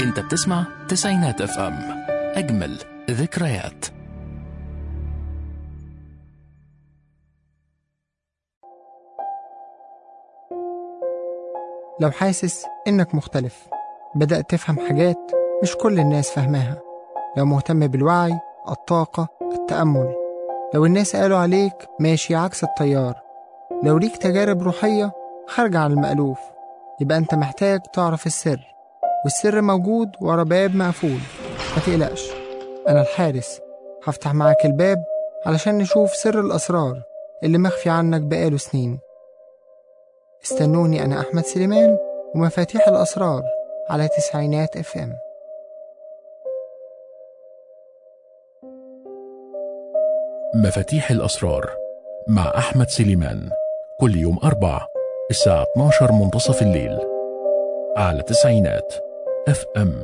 انت بتسمع تسعينات اف ام اجمل ذكريات لو حاسس إنك مختلف بدأت تفهم حاجات مش كل الناس فاهماها لو مهتم بالوعي الطاقة التأمل لو الناس قالوا عليك ماشي عكس التيار لو ليك تجارب روحية خارجة عن المألوف يبقى أنت محتاج تعرف السر والسر موجود ورا باب مقفول ما تقلقش أنا الحارس هفتح معاك الباب علشان نشوف سر الأسرار اللي مخفي عنك بقاله سنين استنوني أنا أحمد سليمان ومفاتيح الأسرار على تسعينات اف ام مفاتيح الأسرار مع أحمد سليمان كل يوم أربع الساعة 12 منتصف الليل على تسعينات اف ام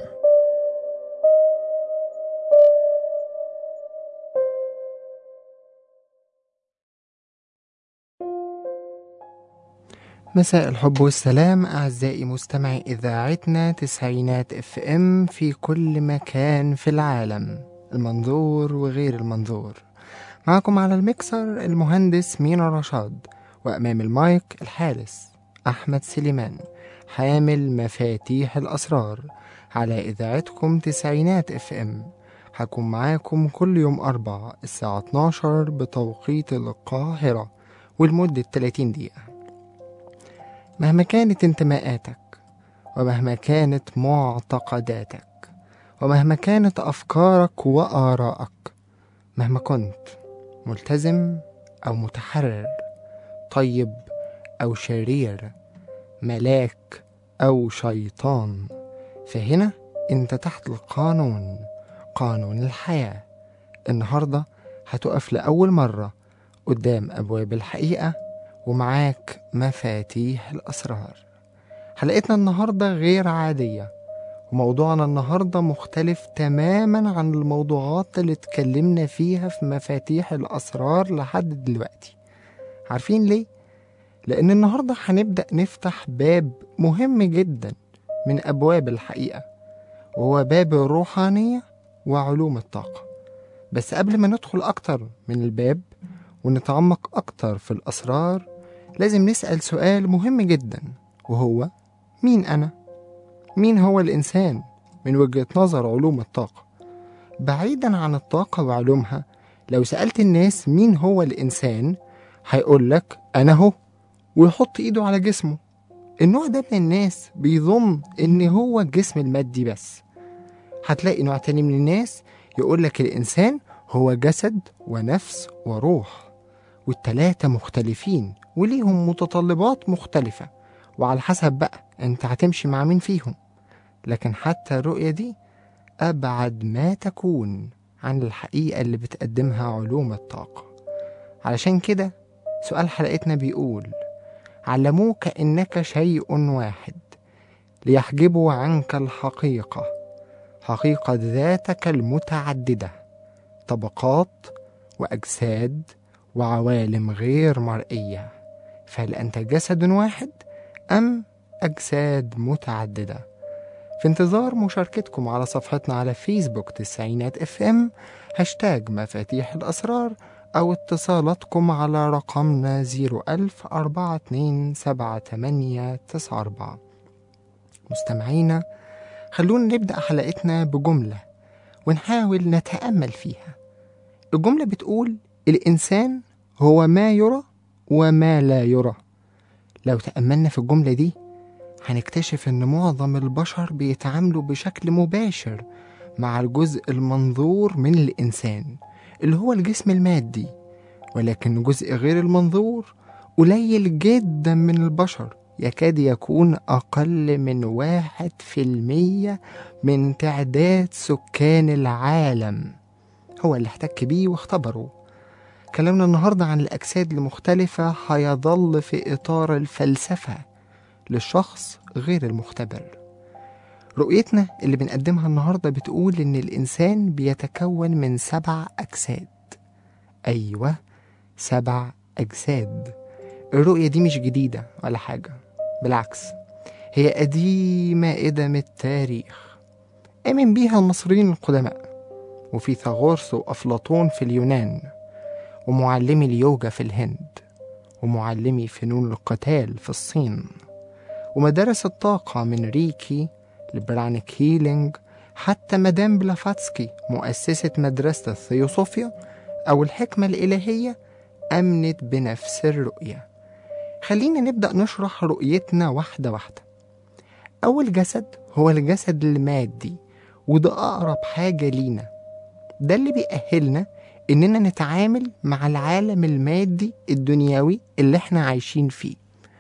مساء الحب والسلام أعزائي مستمعي إذاعتنا تسعينات اف ام في كل مكان في العالم المنظور وغير المنظور معكم على الميكسر المهندس مينا رشاد وأمام المايك الحارس أحمد سليمان حامل مفاتيح الأسرار على إذاعتكم تسعينات اف ام هكون معاكم كل يوم أربع الساعة 12 بتوقيت القاهرة ولمدة 30 دقيقة مهما كانت انتماءاتك ومهما كانت معتقداتك ومهما كانت أفكارك وآرائك مهما كنت ملتزم أو متحرر طيب أو شرير ملاك أو شيطان فهنا أنت تحت القانون قانون الحياة النهاردة هتقف لأول مرة قدام أبواب الحقيقة ومعاك مفاتيح الأسرار حلقتنا النهاردة غير عادية وموضوعنا النهاردة مختلف تماما عن الموضوعات اللي اتكلمنا فيها في مفاتيح الأسرار لحد دلوقتي عارفين ليه؟ لأن النهاردة هنبدأ نفتح باب مهم جدا من أبواب الحقيقة وهو باب الروحانية وعلوم الطاقة بس قبل ما ندخل أكتر من الباب ونتعمق أكتر في الأسرار لازم نسأل سؤال مهم جدا وهو مين أنا؟ مين هو الإنسان من وجهة نظر علوم الطاقة؟ بعيدا عن الطاقة وعلومها لو سألت الناس مين هو الإنسان هيقولك أنا هو ويحط إيده على جسمه النوع ده من الناس بيظن إن هو الجسم المادي بس هتلاقي نوع تاني من الناس يقولك الإنسان هو جسد ونفس وروح والتلاتة مختلفين وليهم متطلبات مختلفة وعلى حسب بقى انت هتمشي مع مين فيهم لكن حتى الرؤية دي أبعد ما تكون عن الحقيقة اللي بتقدمها علوم الطاقة علشان كده سؤال حلقتنا بيقول علموك إنك شيء واحد ليحجبوا عنك الحقيقة حقيقة ذاتك المتعددة طبقات وأجساد وعوالم غير مرئية فهل أنت جسد واحد أم أجساد متعددة في انتظار مشاركتكم على صفحتنا على فيسبوك تسعينات اف ام هاشتاج مفاتيح الأسرار أو اتصالاتكم على رقمنا زيرو ألف أربعة اتنين سبعة تمانية تسعة أربعة مستمعينا خلونا نبدأ حلقتنا بجملة ونحاول نتأمل فيها الجملة بتقول الإنسان هو ما يرى وما لا يرى لو تأملنا في الجملة دي هنكتشف إن معظم البشر بيتعاملوا بشكل مباشر مع الجزء المنظور من الإنسان اللي هو الجسم المادي ولكن الجزء غير المنظور قليل جدا من البشر يكاد يكون أقل من واحد في المية من تعداد سكان العالم هو اللي احتك بيه واختبره كلامنا النهاردة عن الأجساد المختلفة هيظل في إطار الفلسفة للشخص غير المختبر رؤيتنا اللي بنقدمها النهاردة بتقول إن الإنسان بيتكون من سبع أجساد أيوة سبع أجساد الرؤية دي مش جديدة ولا حاجة بالعكس هي قديمة قدم التاريخ آمن بيها المصريين القدماء وفيثاغورس وأفلاطون في اليونان ومعلمي اليوجا في الهند ومعلمي فنون القتال في الصين ومدارس الطاقة من ريكي لبرانيك هيلينج حتى مدام بلافاتسكي مؤسسة مدرسة الثيوصوفيا أو الحكمة الإلهية أمنت بنفس الرؤية خلينا نبدأ نشرح رؤيتنا واحدة واحدة أول جسد هو الجسد المادي وده أقرب حاجة لينا ده اللي بيأهلنا إننا نتعامل مع العالم المادي الدنيوي اللي احنا عايشين فيه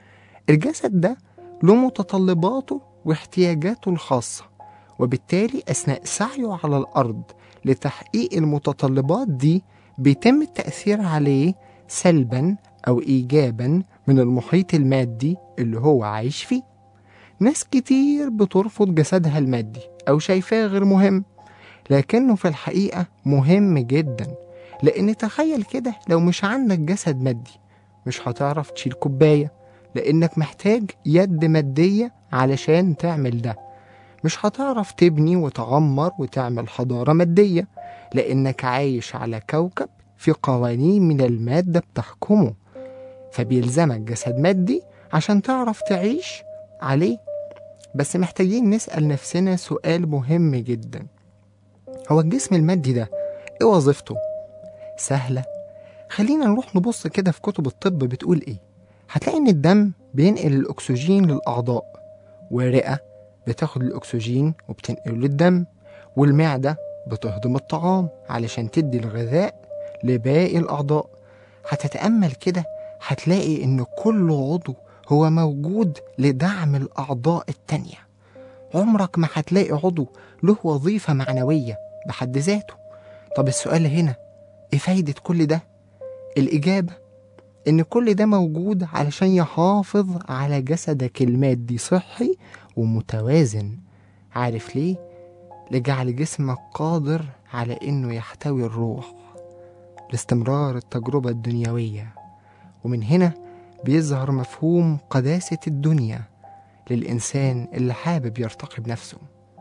الجسد ده له متطلباته واحتياجاته الخاصة وبالتالي أثناء سعيه على الأرض لتحقيق المتطلبات دي بيتم التأثير عليه سلبا أو إيجابا من المحيط المادي اللي هو عايش فيه ناس كتير بترفض جسدها المادي أو شايفاه غير مهم لكنه في الحقيقة مهم جدا لأن تخيل كده لو مش عندك جسد مادي مش هتعرف تشيل كوباية لأنك محتاج يد مادية علشان تعمل ده مش هتعرف تبني وتعمر وتعمل حضارة مادية لأنك عايش على كوكب في قوانين من المادة بتحكمه فبيلزمك جسد مادي عشان تعرف تعيش عليه بس محتاجين نسأل نفسنا سؤال مهم جدا هو الجسم المادي ده ايه وظيفته؟ سهلة خلينا نروح نبص كده في كتب الطب بتقول ايه هتلاقي ان الدم بينقل الاكسجين للاعضاء والرئة بتاخد الاكسجين وبتنقله للدم والمعدة بتهضم الطعام علشان تدي الغذاء لباقي الاعضاء هتتأمل كده هتلاقي ان كل عضو هو موجود لدعم الاعضاء التانية عمرك ما هتلاقي عضو له وظيفة معنوية بحد ذاته طب السؤال هنا ايه فايدة كل ده؟ الإجابة إن كل ده موجود علشان يحافظ على جسدك المادي صحي ومتوازن عارف ليه؟ لجعل جسمك قادر على إنه يحتوي الروح لاستمرار التجربة الدنيوية ومن هنا بيظهر مفهوم قداسة الدنيا للإنسان اللي حابب يرتقي بنفسه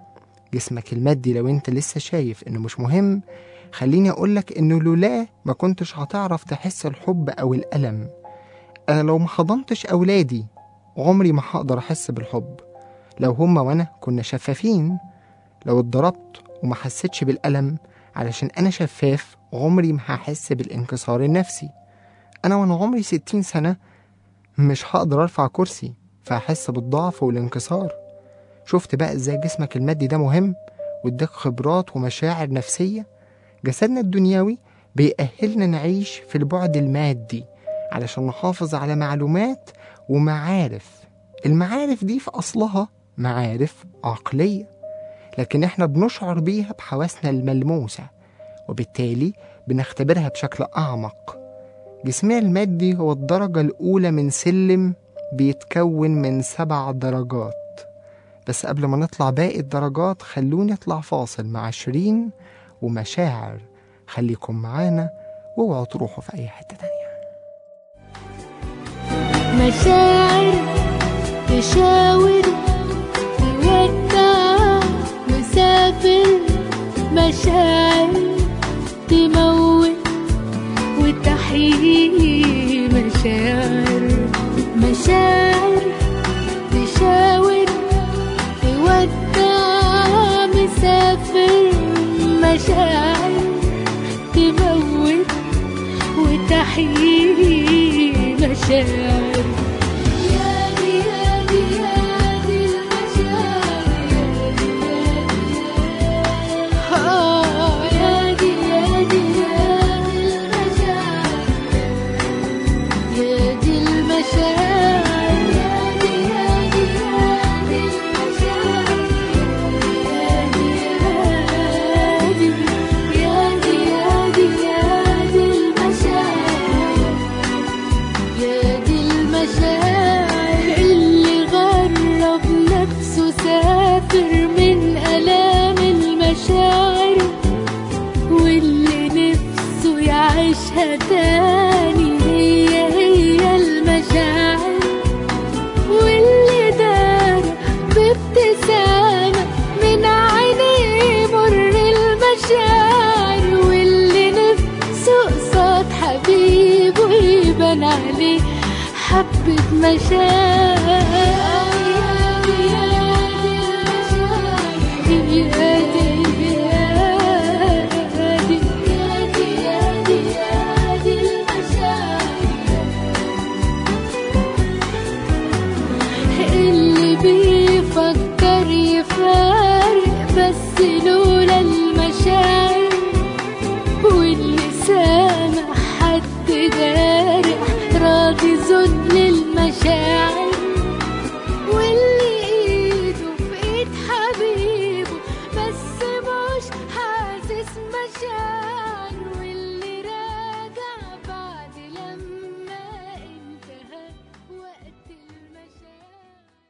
جسمك المادي لو انت لسه شايف انه مش مهم خليني اقولك انه لولاه ما كنتش هتعرف تحس الحب او الالم انا لو ما حضنتش اولادي عمري ما هقدر احس بالحب لو هما وانا كنا شفافين لو اتضربت وما حسيتش بالالم علشان انا شفاف عمري ما هحس بالانكسار النفسي انا وانا عمري ستين سنة مش هقدر ارفع كرسي فهحس بالضعف والانكسار شفت بقى ازاي جسمك المادي ده مهم واداك خبرات ومشاعر نفسية جسدنا الدنيوي بيأهلنا نعيش في البعد المادي علشان نحافظ على معلومات ومعارف المعارف دي في أصلها معارف عقلية لكن احنا بنشعر بيها بحواسنا الملموسة وبالتالي بنختبرها بشكل أعمق جسمنا المادي هو الدرجة الأولى من سلم بيتكون من سبع درجات بس قبل ما نطلع باقي الدرجات خلوني اطلع فاصل مع شيرين ومشاعر خليكم معانا واوعوا تروحوا في اي حته تانية مشاعر تشاور تودع مسافر مشاعر تموت وتحيي مشاعر مشاعر تشاور تودع مسافر مشاعر تموت وتحيي مشاعر يا دي يا دي يا دي المشاعر آه يا دي يا دي يا دي المشاعر يا دي المشاعر يا دي يا دي يا دي المشاعر يا دي يا دي يا دي يا دي يا دي المشاعر يا دي المشاعر يا دي يا دي يا دي يا دي يا دي المشاعر اللي بيفكر يفارق بس لولا المشاعر واللي سامع حد جارح راضي ذل المشاعر واللي ايده في ايد حبيبه بس مش حاسس مشاعر واللي راجع بعد لما انتهى وقت المشاعر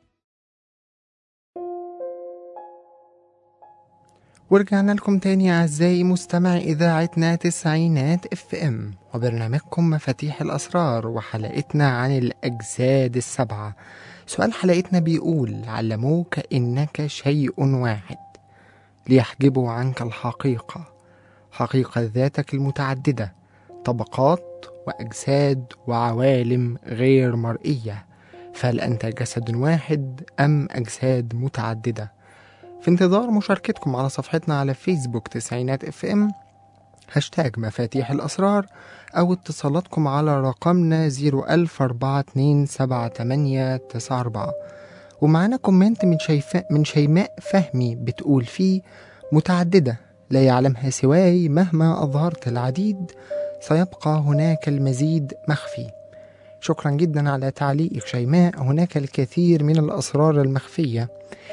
ورجعنا لكم تاني أعزائي مستمعي إذاعتنا تسعينات اف ام وبرنامجكم مفاتيح الأسرار وحلقتنا عن الأجساد السبعة سؤال حلقتنا بيقول علموك إنك شيء واحد ليحجبوا عنك الحقيقة حقيقة ذاتك المتعددة طبقات وأجساد وعوالم غير مرئية فهل أنت جسد واحد أم أجساد متعددة؟ في انتظار مشاركتكم على صفحتنا على فيسبوك تسعينات اف ام هاشتاج مفاتيح الأسرار أو اتصالاتكم على رقمنا 010427894 ومعانا كومنت من شيفاء من شيماء فهمي بتقول فيه متعددة لا يعلمها سواي مهما أظهرت العديد سيبقى هناك المزيد مخفي شكرا جدا على تعليقك شيماء هناك الكثير من الأسرار المخفية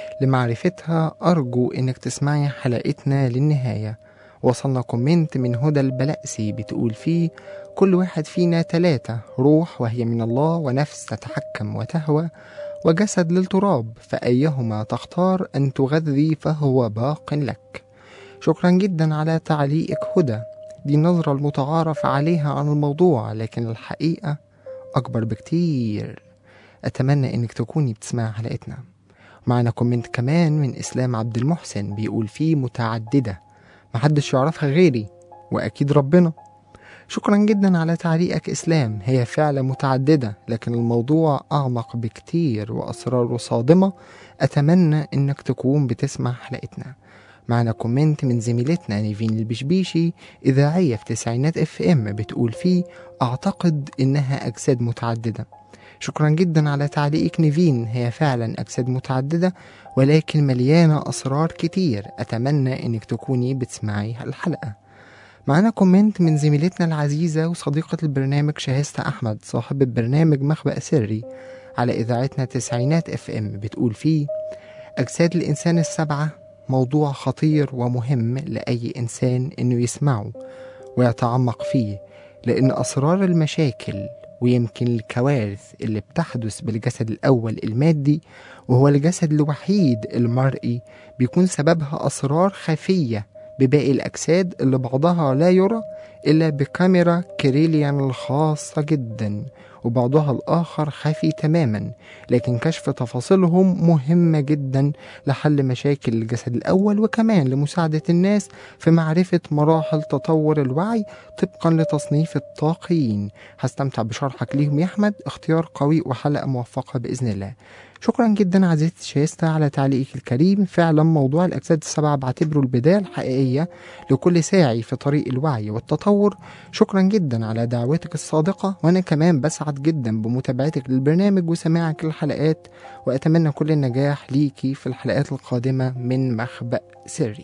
لمعرفتها أرجو إنك تسمعي حلقتنا للنهاية وصلنا كومنت من هدى البلأسي بتقول فيه كل واحد فينا تلاتة روح وهي من الله ونفس تتحكم وتهوى وجسد للتراب فأيهما تختار أن تغذي فهو باق لك شكرا جدا على تعليقك هدى دي النظرة المتعارف عليها عن الموضوع لكن الحقيقة أكبر بكتير أتمنى إنك تكوني بتسمعي حلقتنا معنا كومنت كمان من إسلام عبد المحسن بيقول فيه متعددة محدش يعرفها غيري وأكيد ربنا شكرا جدا على تعليقك إسلام هي فعلا متعددة لكن الموضوع أعمق بكتير وأسراره صادمة أتمنى إنك تكون بتسمع حلقتنا معنا كومنت من زميلتنا نيفين البشبيشي إذاعية في تسعينات اف ام بتقول فيه أعتقد إنها أجساد متعددة شكرا جدا على تعليقك نيفين هي فعلا أجساد متعددة ولكن مليانة أسرار كتير أتمنى إنك تكوني بتسمعي الحلقة معنا كومنت من زميلتنا العزيزة وصديقة البرنامج شاهستة أحمد صاحب البرنامج مخبأ سري على إذاعتنا تسعينات اف ام بتقول فيه أجساد الإنسان السبعة موضوع خطير ومهم لأي إنسان إنه يسمعه ويتعمق فيه لأن أسرار المشاكل ويمكن الكوارث اللي بتحدث بالجسد الأول المادي وهو الجسد الوحيد المرئي بيكون سببها أسرار خفية بباقي الأجساد اللي بعضها لا يرى إلا بكاميرا كريليان الخاصة جدا وبعضها الآخر خفي تماما لكن كشف تفاصيلهم مهمة جدا لحل مشاكل الجسد الأول وكمان لمساعدة الناس في معرفة مراحل تطور الوعي طبقا لتصنيف الطاقيين هستمتع بشرحك ليهم يا أحمد اختيار قوي وحلقة موفقة بإذن الله شكرا جدا عزيزتي شيستا على تعليقك الكريم فعلا موضوع الأجساد السبعة بعتبره البداية الحقيقية لكل ساعي في طريق الوعي والتطور شكرا جدا على دعوتك الصادقة وأنا كمان بسعد جدا بمتابعتك للبرنامج وسماعك للحلقات وأتمنى كل النجاح ليكي في الحلقات القادمة من مخبأ سري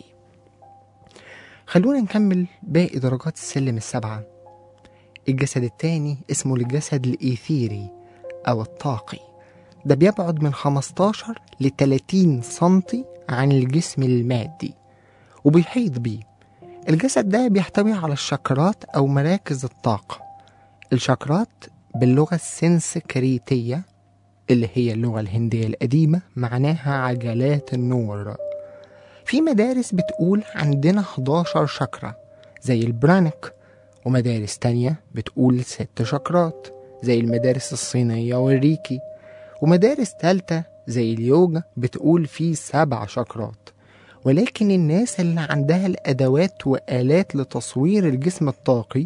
خلونا نكمل باقي درجات السلم السبعة الجسد التاني اسمه الجسد الإيثيري أو الطاقي ده بيبعد من 15 ل 30 سنتي عن الجسم المادي وبيحيط بيه الجسد ده بيحتوي على الشكرات أو مراكز الطاقة الشكرات باللغة السنسكريتية اللي هي اللغة الهندية القديمة معناها عجلات النور في مدارس بتقول عندنا 11 شكرة زي البرانك ومدارس تانية بتقول ست شكرات زي المدارس الصينية والريكي ومدارس تالتة زي اليوجا بتقول في سبع شكرات ولكن الناس اللي عندها الأدوات وآلات لتصوير الجسم الطاقي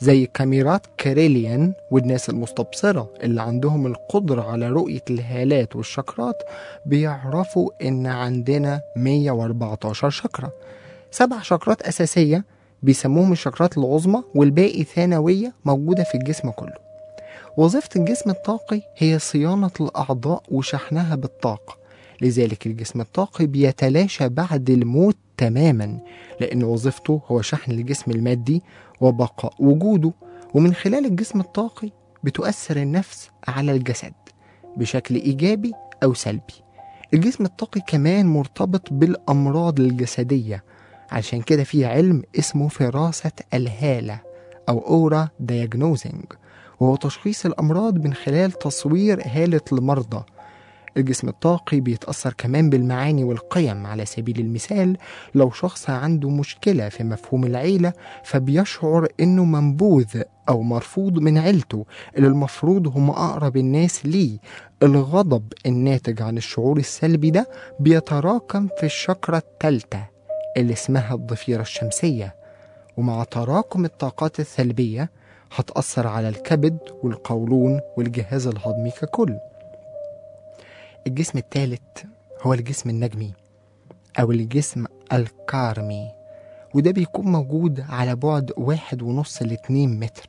زي كاميرات كاريليان والناس المستبصرة اللي عندهم القدرة على رؤية الهالات والشكرات بيعرفوا إن عندنا 114 شكرة سبع شكرات أساسية بيسموهم الشكرات العظمى والباقي ثانوية موجودة في الجسم كله وظيفة الجسم الطاقي هي صيانة الأعضاء وشحنها بالطاقة لذلك الجسم الطاقي بيتلاشى بعد الموت تماما لأن وظيفته هو شحن الجسم المادي وبقاء وجوده ومن خلال الجسم الطاقي بتؤثر النفس على الجسد بشكل إيجابي أو سلبي الجسم الطاقي كمان مرتبط بالأمراض الجسدية عشان كده في علم اسمه فراسة الهالة أو أورا دياجنوزنج وهو تشخيص الأمراض من خلال تصوير هالة المرضى الجسم الطاقي بيتأثر كمان بالمعاني والقيم على سبيل المثال لو شخص عنده مشكلة في مفهوم العيلة فبيشعر إنه منبوذ أو مرفوض من عيلته اللي المفروض هم أقرب الناس ليه الغضب الناتج عن الشعور السلبي ده بيتراكم في الشكرة الثالثة اللي اسمها الضفيرة الشمسية ومع تراكم الطاقات السلبية هتأثر على الكبد والقولون والجهاز الهضمي ككل الجسم الثالث هو الجسم النجمي أو الجسم الكارمي وده بيكون موجود على بعد واحد ونص لاتنين متر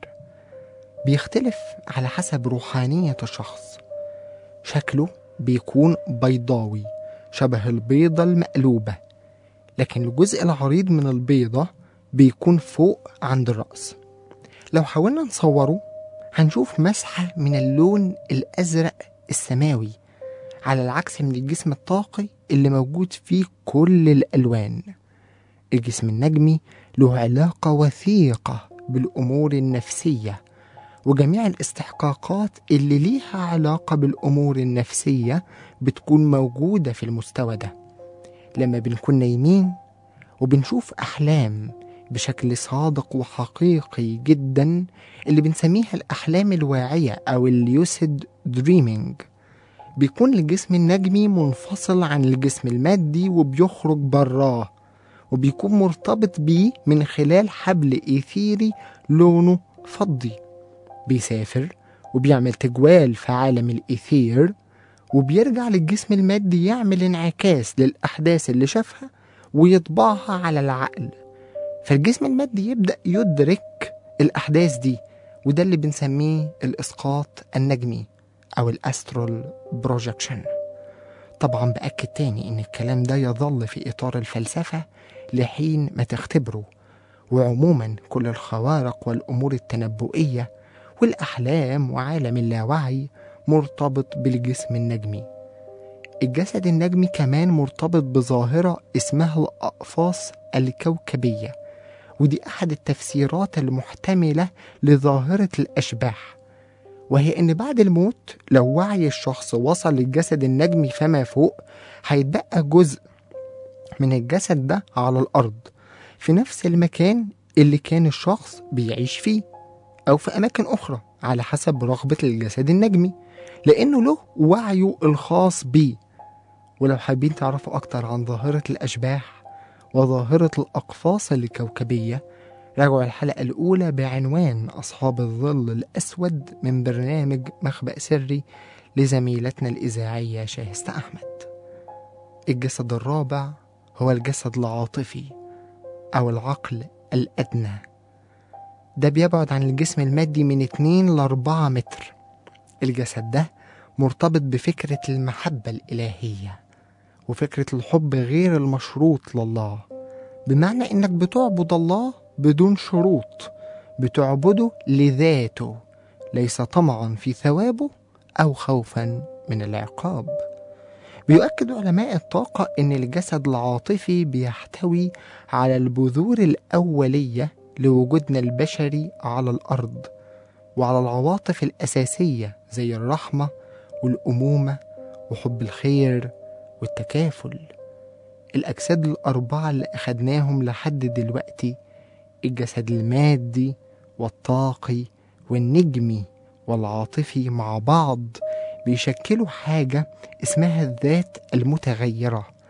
بيختلف على حسب روحانية الشخص شكله بيكون بيضاوي شبه البيضة المقلوبة لكن الجزء العريض من البيضة بيكون فوق عند الرأس لو حاولنا نصوره هنشوف مسحة من اللون الأزرق السماوي على العكس من الجسم الطاقي اللي موجود فيه كل الألوان الجسم النجمي له علاقة وثيقة بالأمور النفسية وجميع الاستحقاقات اللي ليها علاقة بالأمور النفسية بتكون موجودة في المستوى ده لما بنكون نايمين وبنشوف أحلام بشكل صادق وحقيقي جدا اللي بنسميها الأحلام الواعية أو اليوسيد دريمينج بيكون الجسم النجمي منفصل عن الجسم المادي وبيخرج براه وبيكون مرتبط بيه من خلال حبل إيثيري لونه فضي بيسافر وبيعمل تجوال في عالم الإيثير وبيرجع للجسم المادي يعمل انعكاس للأحداث اللي شافها ويطبعها على العقل فالجسم المادي يبدأ يدرك الأحداث دي وده اللي بنسميه الإسقاط النجمي أو الأسترال بروجكشن طبعا بأكد تاني إن الكلام ده يظل في إطار الفلسفة لحين ما تختبره وعموما كل الخوارق والأمور التنبؤية والأحلام وعالم اللاوعي مرتبط بالجسم النجمي الجسد النجمي كمان مرتبط بظاهرة اسمها الأقفاص الكوكبية ودي أحد التفسيرات المحتملة لظاهرة الأشباح وهي إن بعد الموت لو وعي الشخص وصل للجسد النجمي فما فوق هيتبقى جزء من الجسد ده على الأرض في نفس المكان اللي كان الشخص بيعيش فيه أو في أماكن أخرى على حسب رغبة الجسد النجمي لأنه له وعيه الخاص بيه ولو حابين تعرفوا أكتر عن ظاهرة الأشباح وظاهرة الأقفاص الكوكبية راجعوا الحلقة الأولى بعنوان أصحاب الظل الأسود من برنامج مخبأ سري لزميلتنا الإذاعية شاهستة أحمد الجسد الرابع هو الجسد العاطفي أو العقل الأدنى ده بيبعد عن الجسم المادي من 2 ل 4 متر الجسد ده مرتبط بفكرة المحبة الإلهية وفكرة الحب غير المشروط لله بمعنى إنك بتعبد الله بدون شروط بتعبده لذاته ليس طمعا في ثوابه أو خوفا من العقاب بيؤكد علماء الطاقة إن الجسد العاطفي بيحتوي على البذور الأولية لوجودنا البشري على الأرض وعلى العواطف الأساسية زي الرحمة والأمومة وحب الخير والتكافل الأجساد الأربعة اللي أخدناهم لحد دلوقتي الجسد المادي والطاقي والنجمي والعاطفي مع بعض بيشكلوا حاجة اسمها الذات المتغيرة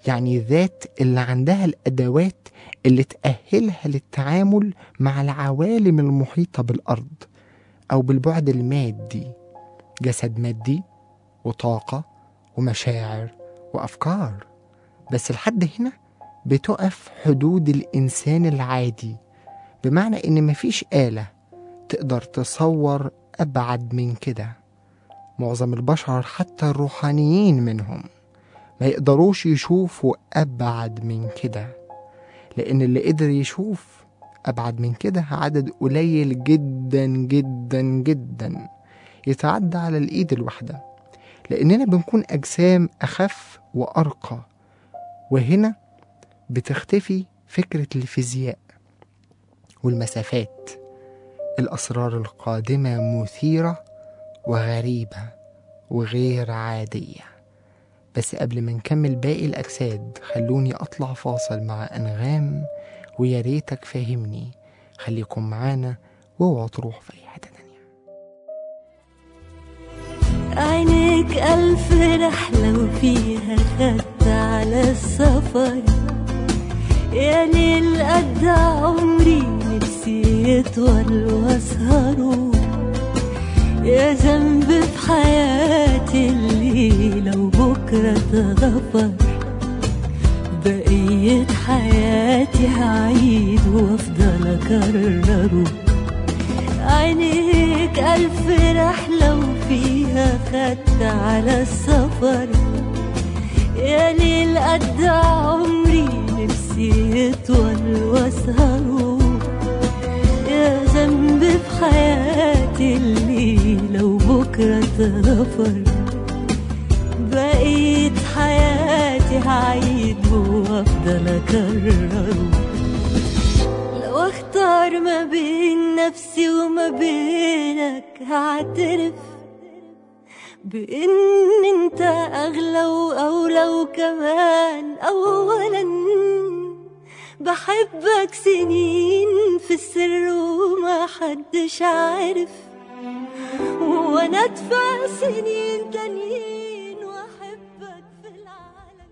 يعني ذات اللي عندها الأدوات اللي تأهلها للتعامل مع العوالم المحيطة بالأرض أو بالبعد المادي جسد مادي وطاقة ومشاعر وأفكار بس لحد هنا بتقف حدود الإنسان العادي بمعنى إن مفيش آلة تقدر تصور أبعد من كده معظم البشر حتى الروحانيين منهم ما يقدروش يشوفوا أبعد من كده لأن اللي قدر يشوف أبعد من كده عدد قليل جدا جدا جدا يتعدى على الإيد الواحدة لأننا بنكون أجسام أخف وأرقى وهنا بتختفي فكرة الفيزياء والمسافات الأسرار القادمة مثيرة وغريبة وغير عادية بس قبل ما نكمل باقي الأجساد خلوني أطلع فاصل مع أنغام ويا ريتك فاهمني خليكم معانا واوعوا تروحوا في أي حتة تانية عينيك ألف رحلة وفيها خدت على السفر يا ليل قد عمري نفسي يطول واسهره يا ذنب في حياتي اللي لو بكرة تغفر بقية حياتي هعيد وافضل اكرره عينيك ألف رحلة وفيها خدت على السفر يا ليل قد عمري نفسي يطول واسهره يا ذنب في حياتي اللي لو بكرة تغفر بقيت حياتي هعيد وافضل اكرره لو اختار ما بين نفسي وما بينك هعترف بان انت اغلى واولى وكمان اولا بحبك سنين في السر وما حدش عارف وانا ادفع سنين تانيين واحبك في العالم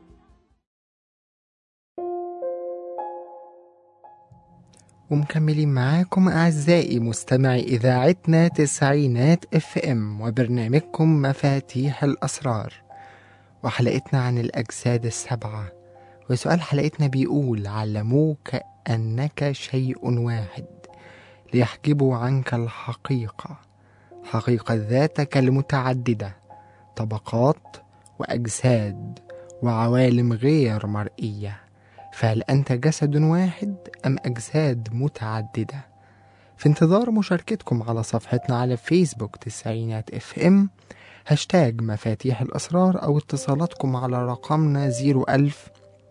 ومكملين معاكم أعزائي مستمعي إذاعتنا تسعينات اف ام وبرنامجكم مفاتيح الأسرار وحلقتنا عن الأجساد السبعة وسؤال حلقتنا بيقول علموك أنك شيء واحد ليحجبوا عنك الحقيقة حقيقة ذاتك المتعددة طبقات وأجساد وعوالم غير مرئية فهل أنت جسد واحد أم أجساد متعددة؟ في انتظار مشاركتكم على صفحتنا على فيسبوك تسعينات اف ام هاشتاج مفاتيح الأسرار أو اتصالاتكم على رقمنا 01000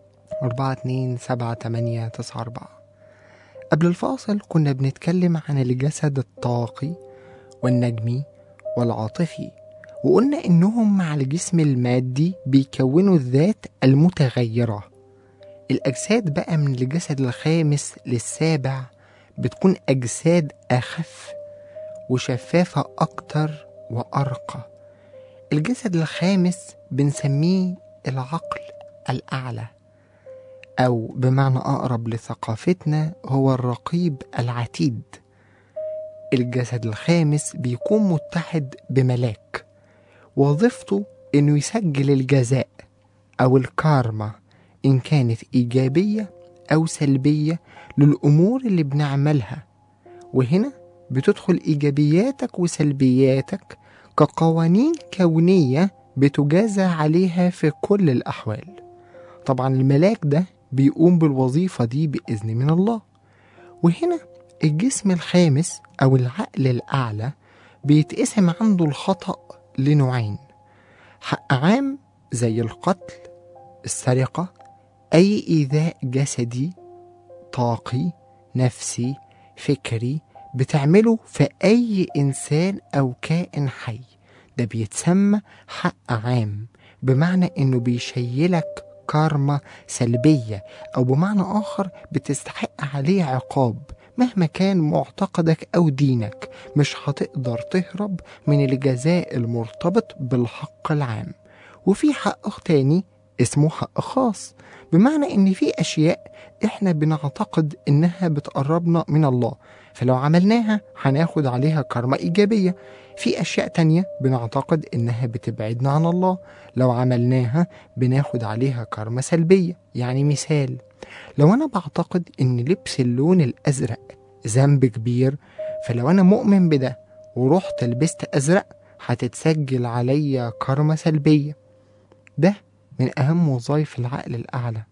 427894 قبل الفاصل كنا بنتكلم عن الجسد الطاقي والنجمي والعاطفي وقلنا إنهم مع الجسم المادي بيكونوا الذات المتغيرة الأجساد بقى من الجسد الخامس للسابع بتكون أجساد أخف وشفافة أكتر وأرقى الجسد الخامس بنسميه العقل الأعلى أو بمعنى أقرب لثقافتنا هو الرقيب العتيد الجسد الخامس بيكون متحد بملاك وظيفته إنه يسجل الجزاء أو الكارما إن كانت إيجابية أو سلبية للأمور اللي بنعملها وهنا بتدخل إيجابياتك وسلبياتك كقوانين كونية بتجازى عليها في كل الأحوال طبعا الملاك ده بيقوم بالوظيفة دي بإذن من الله وهنا الجسم الخامس أو العقل الأعلى بيتقسم عنده الخطأ لنوعين حق عام زي القتل السرقة أي إيذاء جسدي طاقي نفسي فكري بتعمله في أي إنسان أو كائن حي ده بيتسمى حق عام بمعنى إنه بيشيلك كارما سلبية أو بمعنى آخر بتستحق عليه عقاب مهما كان معتقدك أو دينك مش هتقدر تهرب من الجزاء المرتبط بالحق العام وفي حق تاني اسمه حق خاص بمعنى ان في اشياء احنا بنعتقد انها بتقربنا من الله فلو عملناها هناخد عليها كرمة ايجابية في اشياء تانية بنعتقد انها بتبعدنا عن الله لو عملناها بناخد عليها كرمة سلبية يعني مثال لو انا بعتقد ان لبس اللون الازرق ذنب كبير فلو انا مؤمن بده ورحت لبست ازرق هتتسجل عليا كرمة سلبية ده من أهم وظائف العقل الأعلى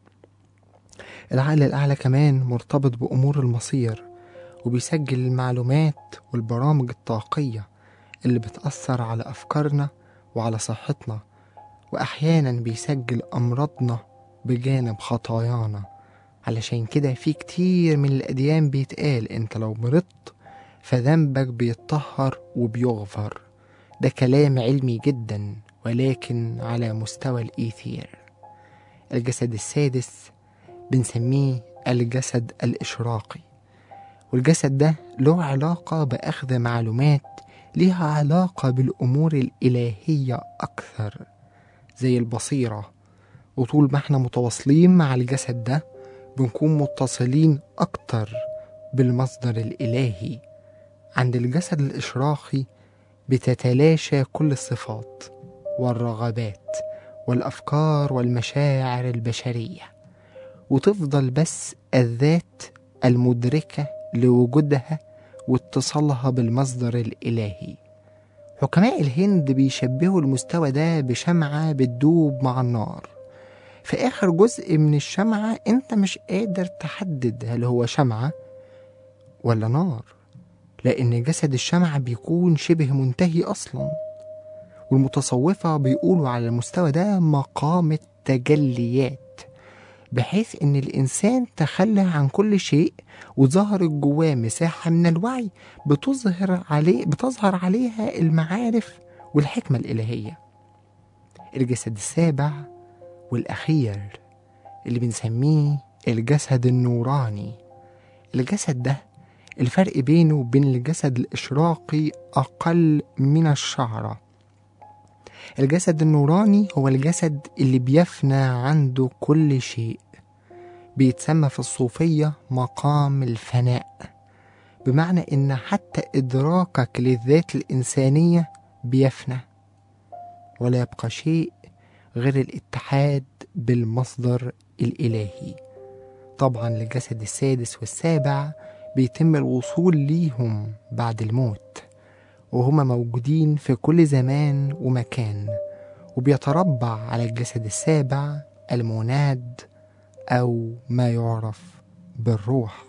العقل الأعلى كمان مرتبط بأمور المصير وبيسجل المعلومات والبرامج الطاقية اللي بتأثر على أفكارنا وعلى صحتنا وأحيانا بيسجل أمراضنا بجانب خطايانا علشان كده في كتير من الأديان بيتقال أنت لو مرضت فذنبك بيتطهر وبيغفر ده كلام علمي جدا ولكن على مستوى الإيثير الجسد السادس بنسميه الجسد الإشراقي والجسد ده له علاقة بأخذ معلومات ليها علاقة بالأمور الإلهية أكثر زي البصيرة وطول ما احنا متواصلين مع الجسد ده بنكون متصلين أكتر بالمصدر الإلهي عند الجسد الإشراقي بتتلاشى كل الصفات والرغبات والافكار والمشاعر البشريه وتفضل بس الذات المدركه لوجودها واتصالها بالمصدر الالهي حكماء الهند بيشبهوا المستوى ده بشمعه بتدوب مع النار في اخر جزء من الشمعه انت مش قادر تحدد هل هو شمعه ولا نار لأن جسد الشمعة بيكون شبه منتهي أصلا والمتصوفة بيقولوا على المستوى ده مقام التجليات بحيث إن الإنسان تخلى عن كل شيء وظهرت جواه مساحة من الوعي بتظهر عليه بتظهر عليها المعارف والحكمة الإلهية الجسد السابع والأخير اللي بنسميه الجسد النوراني الجسد ده الفرق بينه وبين الجسد الإشراقي أقل من الشعرة الجسد النوراني هو الجسد اللي بيفنى عنده كل شيء بيتسمى في الصوفية مقام الفناء بمعنى إن حتى إدراكك للذات الإنسانية بيفنى ولا يبقى شيء غير الاتحاد بالمصدر الإلهي طبعا الجسد السادس والسابع بيتم الوصول ليهم بعد الموت وهما موجودين في كل زمان ومكان وبيتربع على الجسد السابع المناد أو ما يعرف بالروح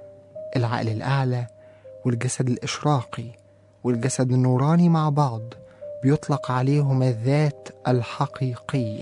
العقل الأعلى والجسد الإشراقي والجسد النوراني مع بعض بيطلق عليهم الذات الحقيقية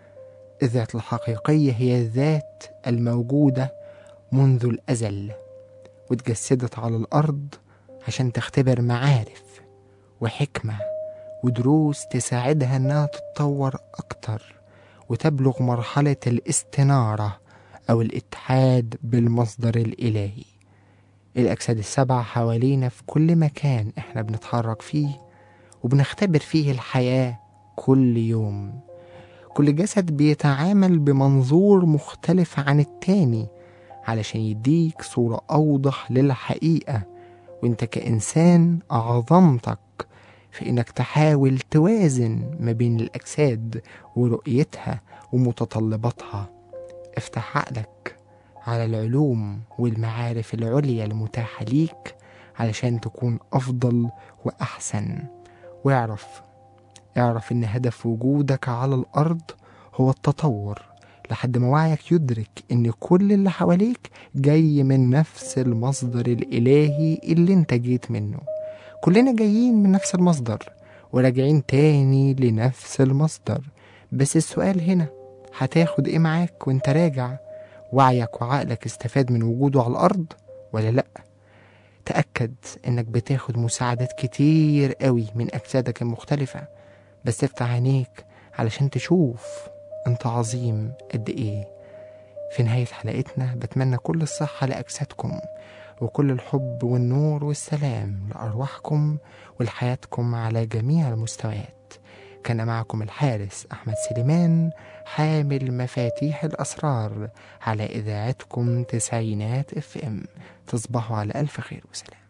الذات الحقيقية هي الذات الموجودة منذ الأزل واتجسدت على الأرض عشان تختبر معارف وحكمة ودروس تساعدها إنها تتطور أكتر وتبلغ مرحلة الاستنارة أو الاتحاد بالمصدر الإلهي الأجساد السبعة حوالينا في كل مكان إحنا بنتحرك فيه وبنختبر فيه الحياة كل يوم كل جسد بيتعامل بمنظور مختلف عن التاني علشان يديك صورة أوضح للحقيقة وانت كإنسان أعظمتك في إنك تحاول توازن ما بين الأجساد ورؤيتها ومتطلباتها افتح عقلك على العلوم والمعارف العليا المتاحة ليك علشان تكون أفضل وأحسن واعرف اعرف إن هدف وجودك على الأرض هو التطور لحد ما وعيك يدرك إن كل اللي حواليك جاي من نفس المصدر الإلهي اللي انت جيت منه كلنا جايين من نفس المصدر وراجعين تاني لنفس المصدر بس السؤال هنا هتاخد ايه معاك وانت راجع وعيك وعقلك استفاد من وجوده على الأرض ولا لأ تأكد إنك بتاخد مساعدات كتير قوي من أجسادك المختلفة بس افتح عينيك علشان تشوف انت عظيم قد ايه في نهاية حلقتنا بتمنى كل الصحة لأجسادكم وكل الحب والنور والسلام لأرواحكم ولحياتكم على جميع المستويات وكان معكم الحارس أحمد سليمان حامل مفاتيح الأسرار على إذاعتكم تسعينات اف ام تصبحوا على ألف خير وسلام